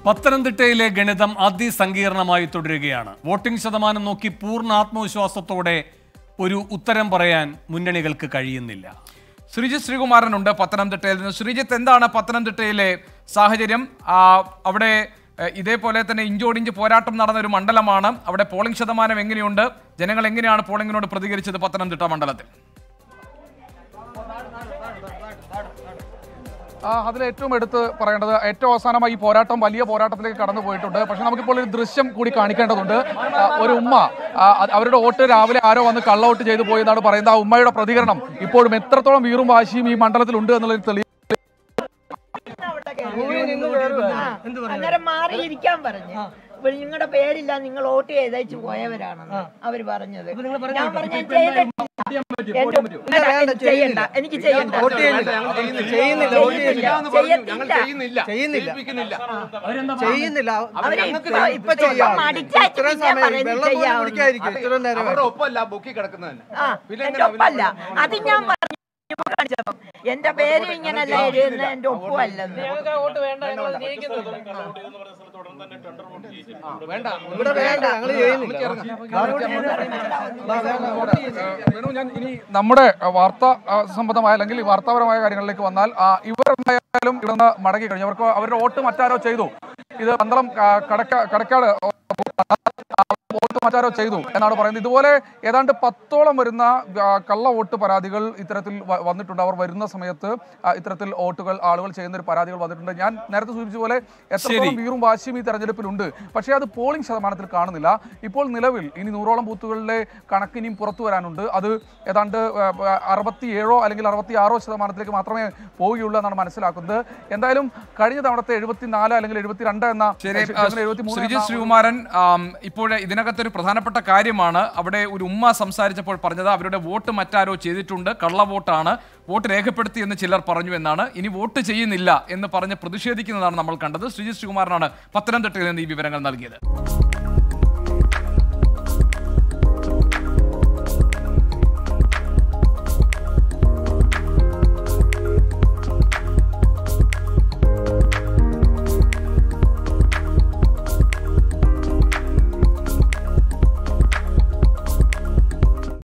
പത്തനംതിട്ടയിലെ ഗണിതം അതിസങ്കീർണമായി തുടരുകയാണ് വോട്ടിംഗ് ശതമാനം നോക്കി പൂർണ്ണ ആത്മവിശ്വാസത്തോടെ ഒരു ഉത്തരം പറയാൻ മുന്നണികൾക്ക് കഴിയുന്നില്ല ശ്രീജിത്ത് ശ്രീകുമാരനുണ്ട് പത്തനംതിട്ടയിൽ നിന്ന് ശ്രീജിത്ത് എന്താണ് പത്തനംതിട്ടയിലെ സാഹചര്യം ആ, അവിടെ എ, ഇതേപോലെ തന്നെ ഇഞ്ചോടിഞ്ച് പോരാട്ടം നടന്ന ഒരു മണ്ഡലമാണ് അവിടെ പോളിംഗ് ശതമാനം എങ്ങനെയുണ്ട് ജനങ്ങൾ എങ്ങനെയാണ് പോളിംഗിനോട് പ്രതികരിച്ചത് പത്തനംതിട്ട മണ്ഡലത്തിൽ ആ, അതിൽ ഏറ്റവും എടുത്ത് പറയേണ്ടത് ഏറ്റവും അവസാനമായി ഈ പോരാട്ടം വലിയ പോരാട്ടത്തിലേക്ക് കടന്നു പോയിട്ടുണ്ട് പക്ഷെ നമുക്കിപ്പോൾ ഒരു ദൃശ്യം കൂടി കാണിക്കേണ്ടതുണ്ട് ആ, ഒരു ഉമ്മ ആ, അത് അവരുടെ വോട്ട് രാവിലെ ആരോ വന്ന് കള്ള വോട്ട് ചെയ്തു പോയി എന്നാണ് പറയുന്നത് ആ ഉമ്മയുടെ പ്രതികരണം ഇപ്പോഴും എത്രത്തോളം വീറും വാശിയും ഈ മണ്ഡലത്തിൽ ഉണ്ട് എന്നുള്ളത് തെളിവ് ആ, അന്നേരം മാറിയിരിക്കാൻ പറഞ്ഞു അപ്പോൾ നിങ്ങളുടെ പേരില്ല നിങ്ങൾ വോട്ട് ചെയ്തയച്ചു പോയവരാണെന്ന് അവര് പറഞ്ഞത് ഞാൻ പറഞ്ഞു "ഞാൻ ചെയ്തിട്ടില്ല." എന്റെ ഉമ്മ ചെയ്യണ്ട എനിക്ക് ചെയ്യണ്ട ചെയ്യുന്നില്ല വോട്ട് ചെയ്യത്തില്ല ചെയ്യുന്നില്ല ചെയ്യുന്നില്ല അവര് ഞങ്ങൾക്ക് ഇപ്പൊ- ഇപ്പൊ ചെയ്യാം. മടിച്ചായിട്ട് ഇത്രയും പിന്നെ സമയം പറയുന്നത് വെള്ളം പോലും ചെയ്യാവുന്നു. കുടിക്കാതിരിക്കും ഇത്രയും നേരം അവരുടെ ഒപ്പമല്ല ബുക്കി കിടക്കുന്നത് ആ എന്റെ ഒപ്പല്ല അത് ഞാൻ പറഞ്ഞു കാണിച്ചപ്പം എന്റെ പേര് ഇങ്ങനല്ല എഴുതുന്ന എന്റെ ഒപ്പമല്ലെന്ന് വേണ്ട ഇവിടെ വേണ്ട ഞങ്ങൾ ചെയ്യുന്നില്ല വേണു ഞാൻ ഇനി നമ്മുടെ ആ, വാർത്താ ആ, സംബന്ധമായ അല്ലെങ്കിൽ ഈ വാർത്താപരമായ കാര്യങ്ങളിലേക്ക് വന്നാൽ ആ, ഇവർ എന്തായാലും ഇവിടുന്ന് മടങ്ങി കഴിഞ്ഞു അവർക്ക് അവരുടെ വോട്ട് മറ്റാരോ ചെയ്തു ഇത് പന്തളം ആ, കടക്ക കടക്കാട് വോട്ട് മറ്റാരോ ചെയ്തു എന്നാണ് പറയുന്നത് ഇതുപോലെ ഏതാണ്ട് പത്തോളം വരുന്ന ആ, കള്ള വോട്ട് പരാതികൾ ഇത്തരത്തിൽ വ- വന്നിട്ടുണ്ട് അവർ വരുന്ന സമയത്ത് ആ, ഇത്തരത്തിൽ വോട്ടുകൾ ആളുകൾ ചെയ്യുന്ന ഒരു പരാതികൾ വന്നിട്ടുണ്ട് ഞാൻ നേരത്തെ സൂചിപ്പിച്ച പോലെ എത്രത്തോളം വീറും വാശിയും ഈ തെരഞ്ഞെടുപ്പിലുണ്ട് പക്ഷേ അത് പോളിംഗ് ശതമാനത്തിൽ കാണുന്നില്ല ഇപ്പോൾ നിലവിൽ ഇനി നൂറോളം ബൂത്തുകളിലെ കണക്ക് ഇനിയും പുറത്തു വരാനുണ്ട് അത് ഏതാണ്ട് അറുപത്തി ഏഴോ അല്ലെങ്കിൽ അറുപത്തി ആറോ ശതമാനത്തിലേക്ക് മാത്രമേ പോവുകയുള്ളൂ എന്നാണ് മനസ്സിലാക്കുന്നത് എന്തായാലും കഴിഞ്ഞ തവണത്തെ എഴുപത്തിനാല് അല്ലെങ്കിൽ എഴുപത്തിരണ്ട് എന്ന ശരി ആ, ക്ഷമിക്കണം, 73 ശ്രീജിത്ത് എന്ന ശ്രീകുമാരൻ ആം, ഇപ്പോഴേ ഇതിനകത്തൊരു പ്രധാനപ്പെട്ട കാര്യമാണ് അവിടെ ഒരു ഉമ്മ സംസാരിച്ചപ്പോൾ പറഞ്ഞത് അവരുടെ വോട്ട് മറ്റാരോ ചെയ്തിട്ടുണ്ട് കള്ള വോട്ടാണ് വോട്ട് രേഖപ്പെടുത്തി എന്ന് ചിലർ പറഞ്ഞു എന്നാണ് ഇനി വോട്ട് ചെയ്യുന്നില്ല എന്ന് പറഞ്ഞ് പ്രതിഷേധിക്കുന്നതാണ് നമ്മൾ കണ്ടത് ശ്രീജിത്ത് ശ്രീകുമാരനാണ് പത്തനംതിട്ടയിൽ നിന്ന് ഈ വിവരങ്ങൾ നൽകിയത്